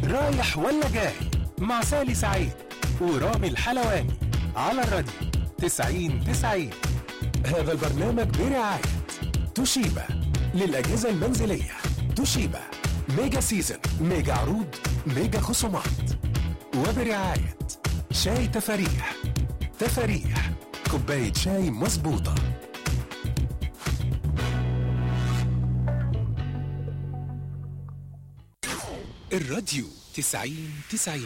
رايح ولا جاي مع سالي سعيد ورامي الحلواني على الراديو 90 90 هذا البرنامج برعاية توشيبا للأجهزة المنزلية توشيبا ميجا سيزن ميجا عروض ميجا خصومات وبرعاية شاي تفاريح تفاريح كوباية شاي مظبوطة الراديو 90 90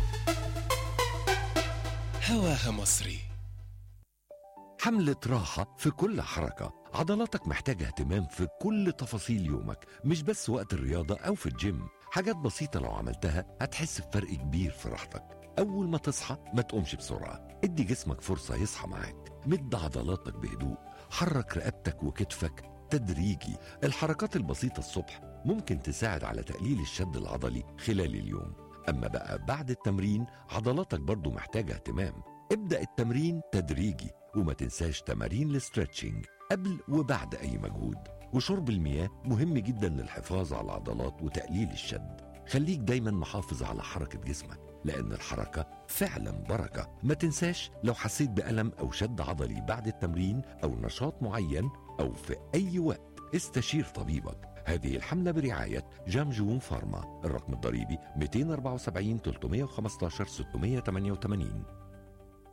هواها مصري حملة راحة في كل حركة عضلاتك محتاجة اهتمام في كل تفاصيل يومك مش بس وقت الرياضة أو في الجيم حاجات بسيطة لو عملتها هتحس بفرق كبير في راحتك أول ما تصحى ما تقومش بسرعة ادي جسمك فرصة يصحى معاك مد عضلاتك بهدوء حرك رقبتك وكتفك تدريجي الحركات البسيطة الصبح ممكن تساعد على تقليل الشد العضلي خلال اليوم أما بقى بعد التمرين عضلاتك برضو محتاجة اهتمام ابدأ التمرين تدريجي وما تنساش تمارين الاسترتشنج قبل وبعد أي مجهود وشرب المياه مهم جدا للحفاظ على العضلات وتقليل الشد خليك دايما محافظ على حركة جسمك لأن الحركة فعلا بركة ما تنساش لو حسيت بألم أو شد عضلي بعد التمرين أو نشاط معين أو في أي وقت استشير طبيبك هذه الحملة برعاية جامجون فارما الرقم الضريبي 274 315 688